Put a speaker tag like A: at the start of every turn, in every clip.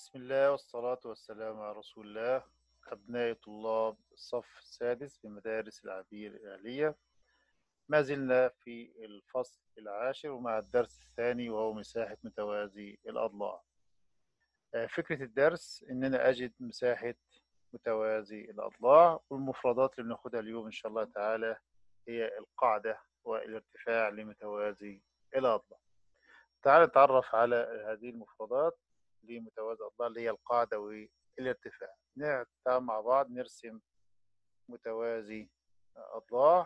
A: بسم الله والصلاة والسلام على رسول الله أبناء طلاب الصف السادس في مدارس العبير الأهلية ما زلنا في الفصل العاشر ومع الدرس الثاني وهو مساحة متوازي الأضلاع آه، فكرة الدرس إننا أجد مساحة متوازي الأضلاع والمفردات اللي بناخدها اليوم إن شاء الله تعالى هي القاعدة والارتفاع لمتوازي الأضلاع تعال نتعرف على هذه المفردات لمتوازي الأضلاع اللي هي القاعدة والارتفاع نعمل مع بعض نرسم متوازي أضلاع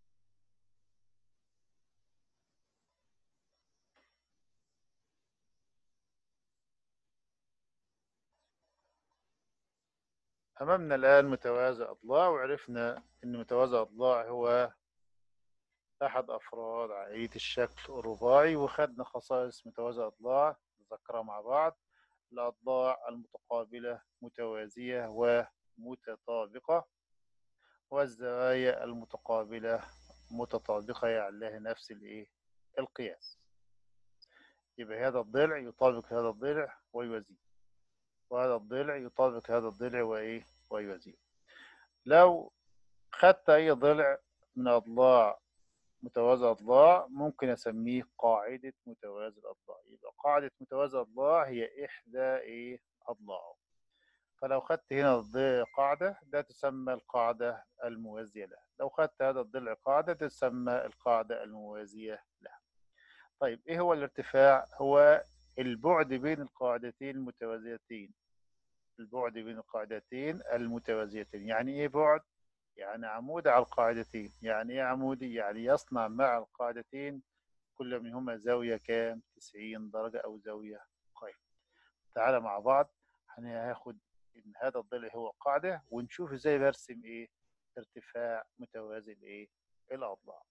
A: أمامنا الآن متوازي أضلاع وعرفنا أن متوازي أضلاع هو أحد أفراد عائلة الشكل الرباعي وخدنا خصائص متوازي أضلاع نذكرها مع بعض الأضلاع المتقابلة متوازية ومتطابقة والزوايا المتقابلة متطابقة يعني لها نفس الإيه؟ القياس يبقى هذا الضلع يطابق هذا الضلع ويوازيه وهذا الضلع يطابق هذا الضلع وإيه ويوازيه لو خدت أي ضلع من أضلاع متوازي أضلاع ممكن أسميه قاعدة متوازي الأضلاع يبقى قاعدة متوازي الأضلاع هي إحدى إيه أضلاعه فلو خدت هنا قاعدة ده تسمى القاعدة الموازية لها لو خدت هذا الضلع قاعدة تسمى القاعدة الموازية لها طيب إيه هو الارتفاع؟ هو البعد بين القاعدتين المتوازيتين البعد بين القاعدتين المتوازيتين يعني إيه بعد؟ يعني عمود على القاعدتين يعني ايه عمودي يعني يصنع مع القاعدتين كل منهما زاوية كام 90 درجة أو زاوية قائمة تعالى مع بعض هناخد إن هذا الضلع هو قاعدة ونشوف إزاي برسم إيه ارتفاع متوازي لإيه الأضلاع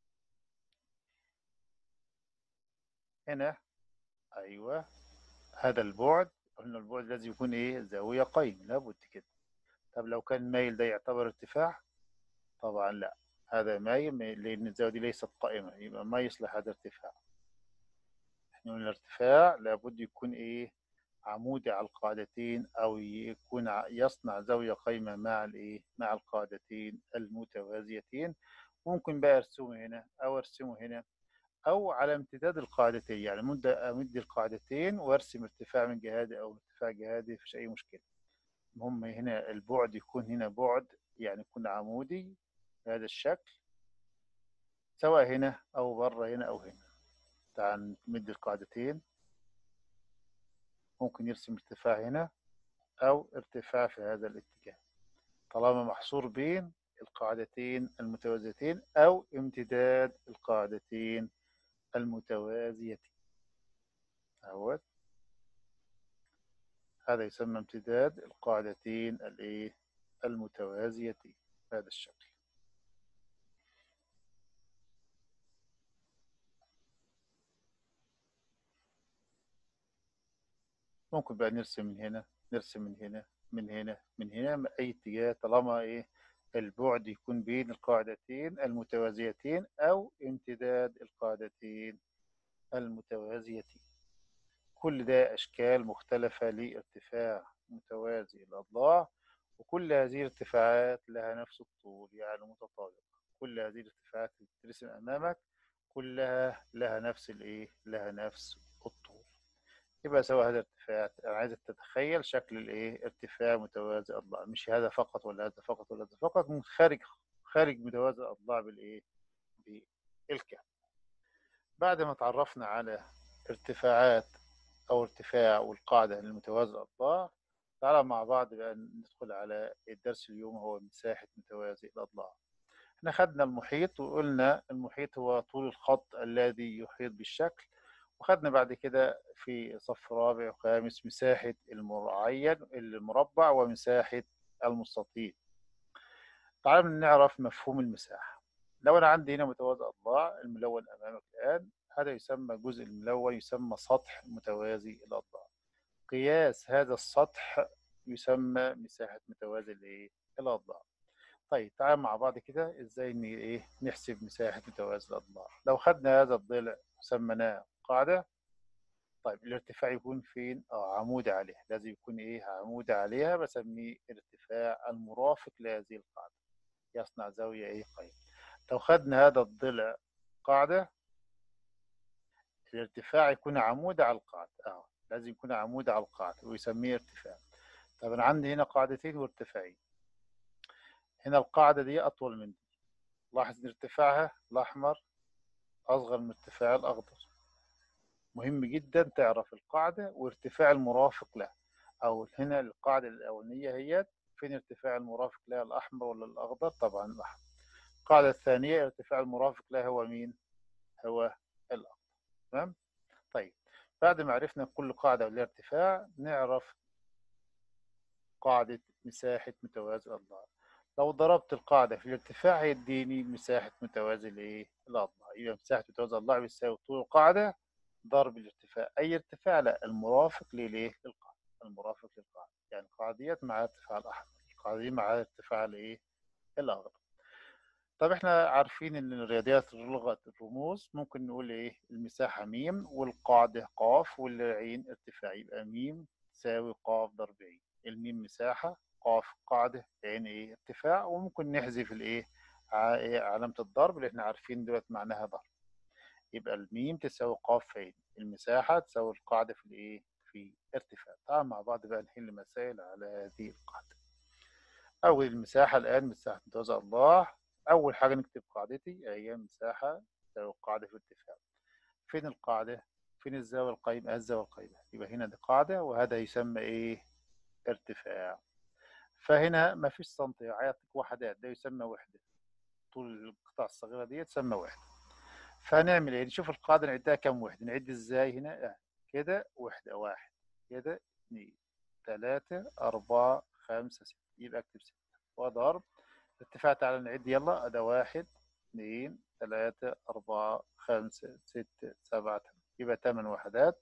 A: هنا أيوة هذا البعد قلنا البعد لازم يكون إيه زاوية قائمة لابد كده طب لو كان مايل ده يعتبر ارتفاع طبعا لا هذا مايل لأن الزاوية دي ليست قائمة يبقى ما يصلح هذا ارتفاع احنا قلنا الارتفاع لابد يكون ايه عمودي على القاعدتين او يكون يصنع زاوية قائمة مع الايه مع القاعدتين المتوازيتين ممكن بقى ارسمه هنا او ارسمه هنا او على امتداد القاعدتين يعني مد امد القاعدتين وارسم ارتفاع من جهادي او ارتفاع جهادي مفيش اي مشكله المهم هنا البعد يكون هنا بعد يعني يكون عمودي بهذا الشكل سواء هنا أو بره هنا أو هنا تعال نمد القاعدتين ممكن يرسم ارتفاع هنا أو ارتفاع في هذا الاتجاه طالما محصور بين القاعدتين المتوازيتين أو امتداد القاعدتين المتوازيتين أهوت هذا يسمى امتداد القاعدتين الايه المتوازيتين بهذا الشكل ممكن بقى نرسم من هنا نرسم من هنا من هنا من هنا من أي اتجاه طالما إيه البعد يكون بين القاعدتين المتوازيتين أو امتداد القاعدتين المتوازيتين كل ده أشكال مختلفة لارتفاع متوازي الأضلاع وكل هذه الارتفاعات لها نفس الطول يعني متطابق كل هذه الارتفاعات اللي بترسم أمامك كلها لها نفس الإيه؟ لها نفس الطول يبقى سواء هذا ارتفاع أنا عايزك تتخيل شكل الإيه؟ ارتفاع متوازي الأضلاع مش هذا فقط ولا هذا فقط ولا هذا فقط من خارج خارج متوازي الأضلاع بالإيه؟ بالكم بعد ما تعرفنا على ارتفاعات أو ارتفاع والقاعدة المتوازي الأضلاع تعالى مع بعض بقى ندخل على الدرس اليوم هو مساحة متوازي الأضلاع احنا خدنا المحيط وقلنا المحيط هو طول الخط الذي يحيط بالشكل وخدنا بعد كده في صف رابع وخامس مساحة المعين المربع ومساحة المستطيل تعالى نعرف مفهوم المساحة لو أنا عندي هنا متوازي أضلاع الملون أمامك الآن هذا يسمى الجزء الملون يسمى سطح متوازي الأضلاع قياس هذا السطح يسمى مساحة متوازي الايه الأضلاع طيب تعال مع بعض كده ازاي ايه نحسب مساحة متوازي الأضلاع لو خدنا هذا الضلع وسميناه قاعدة طيب الارتفاع يكون فين؟ اه عمودي عليها لازم يكون ايه عمودي عليها بسميه الارتفاع المرافق لهذه القاعدة يصنع زاوية ايه قيم لو خدنا هذا الضلع قاعدة الارتفاع يكون عمودي على القاعدة اه لازم يكون عمودي على القاعدة ويسميه ارتفاع طب انا عندي هنا قاعدتين وارتفاعين هنا القاعدة دي أطول من دي لاحظ ان ارتفاعها الأحمر أصغر من ارتفاع الأخضر مهم جدا تعرف القاعدة وارتفاع المرافق لها أو هنا القاعدة الأولانية هي فين ارتفاع المرافق لها الأحمر ولا الأخضر طبعا الأحمر القاعدة الثانية ارتفاع المرافق لها هو مين هو الأخضر تمام طيب بعد ما عرفنا كل قاعدة ولها ارتفاع نعرف قاعدة مساحة متوازي الأضلاع لو ضربت القاعدة في الارتفاع هيديني مساحة متوازي الايه الأضلاع يبقى مساحة متوازي الأضلاع بيساوي طول القاعدة ضرب الارتفاع أي ارتفاع لا المرافق للايه للقاعدة المرافق للقاعدة يعني القاعدة ديت مع ارتفاع الأحمر القاعدة دي مع ارتفاع الايه الأخضر طب احنا عارفين ان الرياضيات لغة الرموز ممكن نقول ايه المساحة ميم والقاعدة قاف والعين ارتفاع يبقى ميم تساوي قاف ضرب عين الميم مساحة قاف قاعدة عين ايه ارتفاع وممكن نحذف الايه علامة الضرب اللي احنا عارفين دلوقتي معناها ضرب يبقى الميم تساوي قاف في عين المساحة تساوي القاعدة في الايه في ارتفاع تعال مع بعض بقى نحل مسائل على هذه القاعدة أول المساحة الآن مساحة متوازي الله أول حاجة نكتب قاعدتي هي مساحة تساوي القاعدة في ارتفاع فين القاعدة؟ فين الزاوية القايمة؟ الزاوية القايمة يبقى هنا دي قاعدة وهذا يسمى إيه؟ ارتفاع فهنا ما فيش سنتي هيعطيك وحدات ده يسمى وحدة طول القطع الصغيرة دي تسمى وحدة فهنعمل ايه نشوف القاعدة نعدها كم وحدة نعد ازاي هنا اه كده وحدة واحد كده اثنين ثلاثة أربعة خمسة ستة يبقى اكتب ستة وضرب ارتفاع تعالى نعد يلا ده واحد اثنين ثلاثة أربعة خمسة ستة سبعة يبقى ثمان وحدات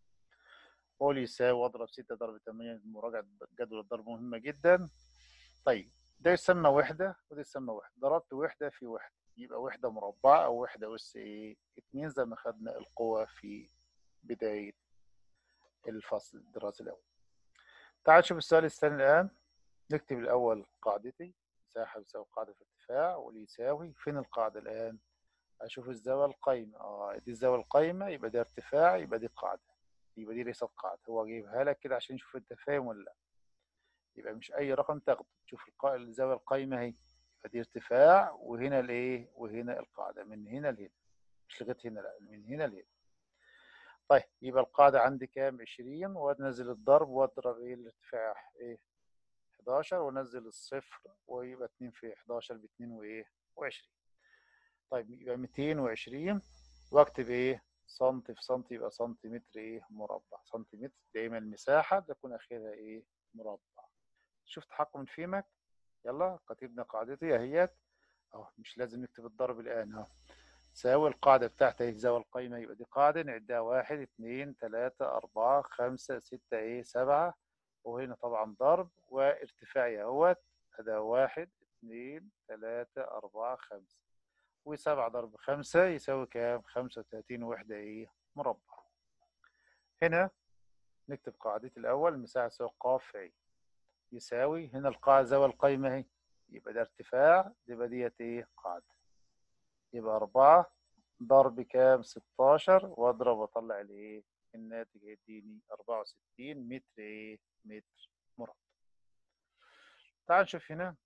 A: قول يساوي واضرب 6 ضرب 8 مراجعة جدول الضرب مهمة جدا طيب ده يسمى وحدة وده يسمى وحدة ضربت وحدة في وحدة يبقى وحدة مربعة أو وحدة أس إيه اتنين زي ما خدنا القوة في بداية الفصل الدراسي الأول تعال نشوف السؤال الثاني الآن نكتب الأول قاعدتي مساحة بتساوي قاعدة في ارتفاع واليساوي فين القاعدة الآن أشوف الزاوية القايمة آه دي الزاوية القايمة يبقى ده ارتفاع يبقى دي قاعدة يبقى دي ليست قاعدة هو جايبها لك كده عشان يشوف انت فاهم ولا لا يبقى مش اي رقم تاخده تشوف الزاوية القايمة اهي يبقى دي ارتفاع وهنا الايه وهنا القاعدة من هنا لهنا مش لغاية هنا لا من هنا لهنا طيب يبقى القاعدة عندي كام 20 وانزل الضرب واضرب ايه الارتفاع ايه 11 وانزل الصفر ويبقى 2 في 11 ب 2 وايه و20 طيب يبقى 220 واكتب ايه سنتي في سنتي يبقى سنتيمتر ايه مربع سنتيمتر دايما المساحة تكون اخرها ايه مربع شفت تحكم من فيمك يلا كتبنا قاعدتي اهيت اهو مش لازم نكتب الضرب الان اهو تساوي القاعدة بتاعتها الزاوية القايمة يبقى دي قاعدة نعدها واحد اتنين تلاتة أربعة خمسة ستة ايه سبعة وهنا طبعا ضرب وارتفاعي اهوت هذا واحد اتنين تلاتة أربعة خمسة وسبعة ضرب خمسة يساوي كام؟ خمسة وتلاتين وحدة إيه؟ مربع. هنا نكتب قاعدتي الأول مساحة تساوي ق في عين. يساوي هنا القاعدة زاوية القايمة أهي. يبقى ده ارتفاع يبقى ديت إيه؟ قاعدة. يبقى أربعة ضرب كام؟ ستاشر وأضرب وأطلع الإيه؟ الناتج هيديني أربعة وستين متر إيه؟ متر مربع. تعال نشوف هنا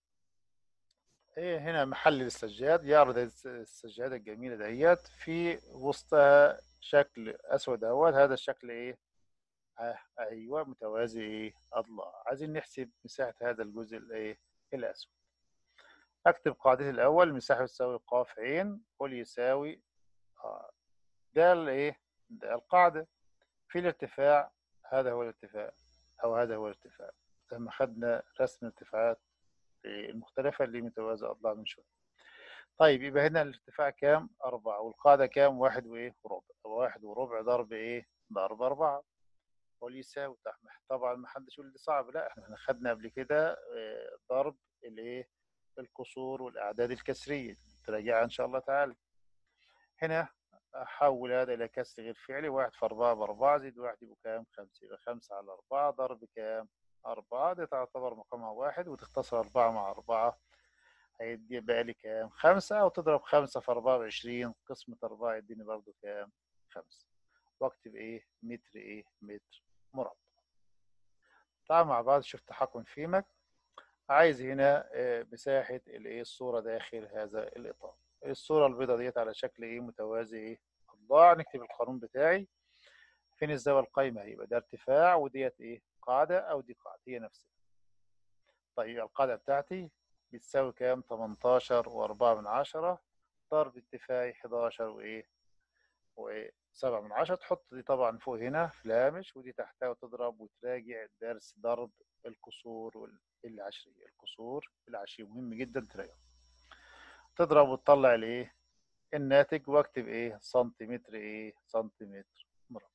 A: ايه هنا محل السجاد يعرض السجادة الجميلة دهيت في وسطها شكل اسود اهوت هذا الشكل ايه آه ايوه متوازي ايه اضلاع عايزين نحسب مساحة هذا الجزء الايه الاسود اكتب قاعدتي الاول مساحة تساوي ق عين قل يساوي آه ده الايه ده القاعدة في الارتفاع هذا هو الارتفاع او هذا هو الارتفاع لما خدنا رسم الارتفاعات المختلفة اللي متوازى أضلاع من شوية. طيب يبقى هنا الارتفاع كام؟ أربعة والقاعدة كام؟ واحد وإيه؟ وربع. واحد وربع ضرب إيه؟ ضرب أربعة. واليساوي طبعا ما حدش يقول دي صعب لا احنا خدنا قبل كده ضرب الايه؟ الكسور والأعداد الكسرية تراجعها إن شاء الله تعالى. هنا أحول هذا إلى كسر غير فعلي واحد في أربعة بأربعة زائد واحد يبقى كام خمسة يبقى خمسة على أربعة ضرب كام أربعة دي تعتبر مقامها واحد وتختصر أربعة مع أربعة هيدي بقى لي كام خمسة أو تضرب خمسة في أربعة بعشرين قسمة أربعة يديني برضو كام خمسة واكتب إيه متر إيه متر مربع تعال مع بعض شوف تحكم فيمك عايز هنا آه، مساحة الإيه الصورة داخل هذا الإطار الصورة البيضاء ديت على شكل إيه متوازي إيه أضلاع نكتب القانون بتاعي فين الزاوية القايمة هيبقى ده ارتفاع وديت إيه قاعدة أو دي قاعدة هي نفسها طيب القاعدة بتاعتي بتساوي كام 18 وأربعة من عشرة ضرب ارتفاعي 11 وإيه وسبعة من عشرة تحط دي طبعا فوق هنا في الهامش ودي تحتها وتضرب وتراجع درس ضرب الكسور العشرية الكسور العشرية مهم جدا تراجع تضرب وتطلع الايه الناتج واكتب ايه سنتيمتر ايه سنتيمتر مربع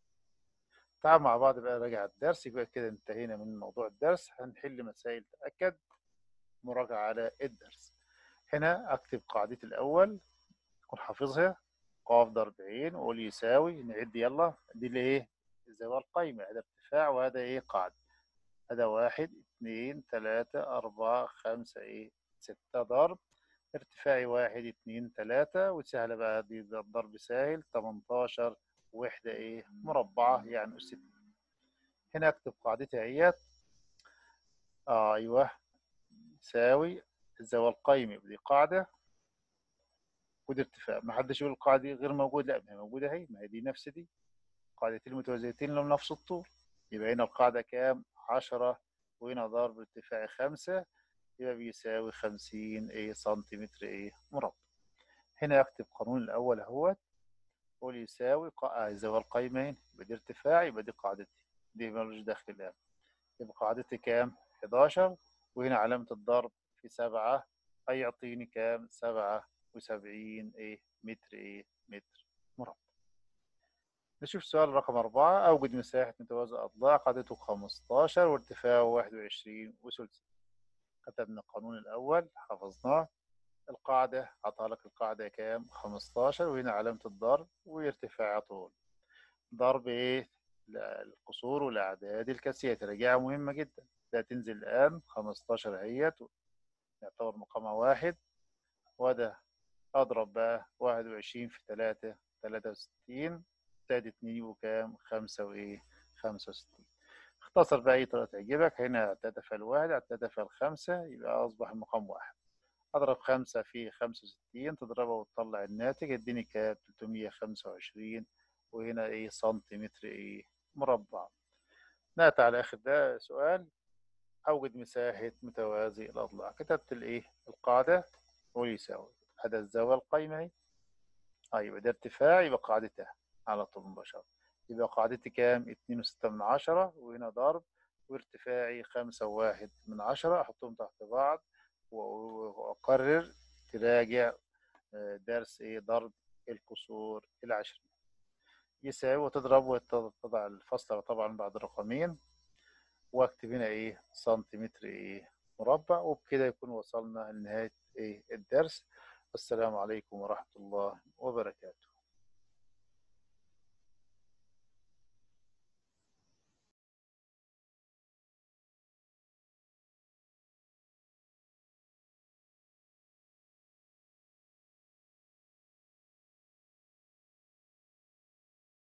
A: تعال مع بعض بقى راجع الدرس يبقى كده انتهينا من موضوع الدرس هنحل مسائل تأكد مراجعة على الدرس هنا اكتب قاعدتي الاول اكون حافظها قاف ضرب عين وقول يساوي نعد يلا دي اللي ايه الزاوية القايمة هذا ارتفاع وهذا ايه قاعدة هذا واحد اتنين تلاتة أربعة خمسة ايه ستة ضرب ارتفاعي واحد اتنين تلاتة وسهلة بقى دي الضرب سهل تمنتاشر وحدة ايه مربعة يعني أس هنا اكتب قاعدتي اهيت آه ايوه يساوي الزاوية القايمة دي قاعدة ودي ارتفاع ما حدش يقول القاعدة دي غير موجود لا ما هي موجودة اهي ما هي دي نفس دي قاعدتين متوازيتين لهم نفس الطول يبقى هنا القاعدة كام عشرة وهنا ضرب ارتفاعي خمسة يبقى بيساوي خمسين ايه سنتيمتر ايه مربع هنا اكتب قانون الاول اهوت قول يساوي زاوية القايمين يبقى دي ارتفاع يبقى دي قاعدتي دي ملوش دخل الان يبقى قاعدتي كام 11 وهنا علامة الضرب في سبعة هيعطيني كام سبعة وسبعين ايه متر ايه متر مربع نشوف سؤال رقم أربعة أوجد مساحة متوازي أضلاع قاعدته 15 وارتفاعه 21 وثلث كتبنا القانون الأول حفظناه القاعدة عطاها لك القاعدة كام 15 وهنا علامة الضرب وارتفاع طول ضرب إيه القصور والأعداد الكاسية تراجعها مهمة جدا ده تنزل الآن 15 اهيت يعتبر مقامها واحد وده أضرب بقى 21 في 3 63 زائد 2 وكام 5 وإيه 65 اختصر بقى أي طريقة تعجبك هنا تدفع الواحد تدفع الخمسة يبقى أصبح المقام واحد أضرب خمسة في خمسة وستين تضربها وتطلع الناتج يديني كام تلتمية خمسة وعشرين وهنا إيه سنتيمتر إيه مربع نأتي على آخر ده سؤال أوجد مساحة متوازي الأضلاع كتبت الإيه القاعدة ويساوي هذا الزاوية القايمة أهي آه يبقى ده ارتفاع يبقى قاعدتها على طول مباشرة يبقى قاعدتي كام اتنين وستة من عشرة وهنا ضرب وارتفاعي خمسة وواحد من عشرة أحطهم تحت بعض وأقرر تراجع آه، درس إيه ضرب الكسور العشرية يساوي وتضرب وتضع الفصل طبعا بعد رقمين واكتب هنا ايه سنتيمتر ايه مربع وبكده يكون وصلنا لنهاية ايه الدرس والسلام عليكم ورحمة الله وبركاته